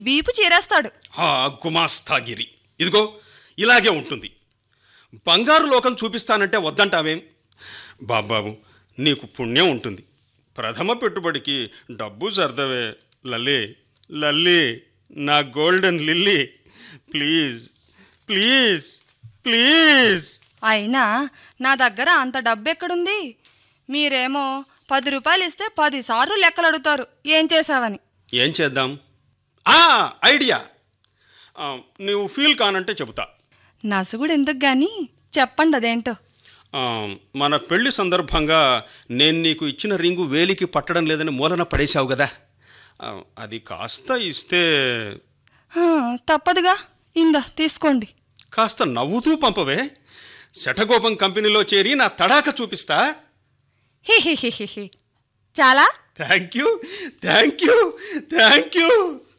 వీపు చీరేస్తాడు ఆ గుమాస్తాగిరి ఇదిగో ఇలాగే ఉంటుంది బంగారు లోకం చూపిస్తానంటే వద్దంటావేం బాబాబు నీకు పుణ్యం ఉంటుంది ప్రథమ పెట్టుబడికి డబ్బు సర్దవే లల్లి లల్లి నా golden lily please please please అయినా నా దగ్గర అంత డబ్బు ఎక్కడుంది మీరేమో పది రూపాయలు ఇస్తే పదిసార్లు లెక్కలు అడుగుతారు ఏం చేసావని ఏం చేద్దాం ఆ ఐడియా ఆ, నువ్వు ఫీల్ కానంటే చెబుతా నసుగుడు ఎందుకు గాని చెప్పండి అదేంటో ఆ, మన పెళ్లి సందర్భంగా నేను నీకు ఇచ్చిన రింగు వేలికి పట్టడం లేదని మూలన పడేశావు కదా ఆ, అది కాస్త ఇస్తే హా, తప్పదుగా ఇందా తీసుకోండి కాస్త నవ్వుతూ పంపవే శఠగోపం కంపెనీలో చేరి నా తడాక చూపిస్తా హి హి హి హి హి. చాలా thank you thank you thank you